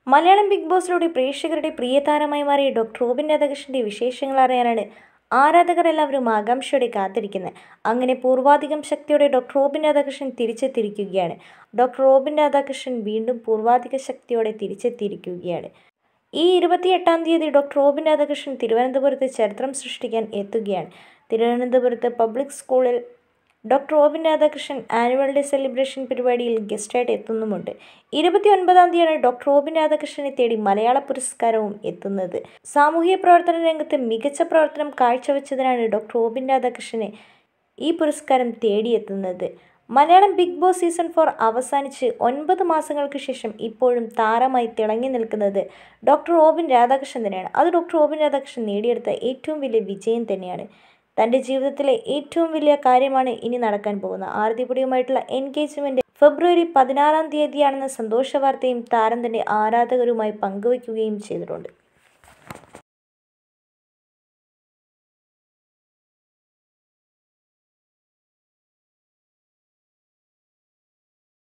Malayalam big ബോസിലൂടെ പ്രേക്ഷകരുടെ പ്രിയ താരമായി മാറിയ ഡോക്ടർ റോബിൻ രാധാകൃഷ്ണന്റെ വിശേഷങ്ങൾ അറിയാനാണ് ആരാധകർ എല്ലാവരും ആകാംക്ഷയോടെ കാത്തിരിക്കുന്നത് അങ്ങനെ പൂർവാധികം ശക്തിയോടെ ഡോക്ടർ റോബിൻ രാധാകൃഷ്ണൻ തിരിച്ചെത്തിയിരിക്കുകയാണ് ഡോക്ടർ റോബിൻ രാധാകൃഷ്ണൻ വീണ്ടും പൂർവാധിക ശക്തിയോടെ തിരിച്ചെത്തിയിരിക്കുകയാണ് ഈ ഇരുപത്തിയെട്ടാം തീയതി ഡോക്ടർ റോബിൻ രാധാകൃഷ്ണൻ തിരുവനന്തപുരത്ത് ചരിത്രം സൃഷ്ടിക്കാൻ എത്തുകയാണ് തിരുവനന്തപുരത്ത് പബ്ലിക് സ്കൂളിൽ doctor Robin Radhakrishnan annual day celebration പരിപാടിയിൽ ഗസ്റ്റായിട്ട് എത്തുന്നുമുണ്ട് ഇരുപത്തി ഒൻപതാം തീയതിയാണ് ഡോക്ടർ റോബിൻ രാധാകൃഷ്ണനെ തേടി മലയാള പുരസ്കാരവും എത്തുന്നത് സാമൂഹ്യ പ്രവർത്തന രംഗത്ത് മികച്ച പ്രവർത്തനം കാഴ്ചവെച്ചതിനാണ് ഡോക്ടർ റോബിൻ രാധാകൃഷ്ണനെ ഈ പുരസ്കാരം തേടിയെത്തുന്നത് Malayalam Bigg Boss season four അവസാനിച്ച് ഒൻപത് മാസങ്ങൾക്ക് ശേഷം ഇപ്പോഴും താരമായി തിളങ്ങി നിൽക്കുന്നത് ഡോക്ടർ റോബിൻ രാധാകൃഷ്ണൻ തന്നെയാണ് അത് ഡോക്ടർ റോബിൻ രാധാകൃഷ്ണൻ നേടിയെടുത്ത ഏറ്റവും വലിയ വിജയം തന്നെയാണ് തൻ്റെ ജീവിതത്തിലെ ഏറ്റവും വലിയ കാര്യമാണ് ഇനി നടക്കാൻ പോകുന്നത് ആർത്തിപൊടിയുമായിട്ടുള്ള എൻഗേജ്മെൻറ്റ് ഫെബ്രുവരി പതിനാറാം തീയതിയാണെന്ന സന്തോഷ വാർത്തയും താരം തൻ്റെ ആരാധകരുമായി പങ്കുവയ്ക്കുകയും ചെയ്തിട്ടുണ്ട്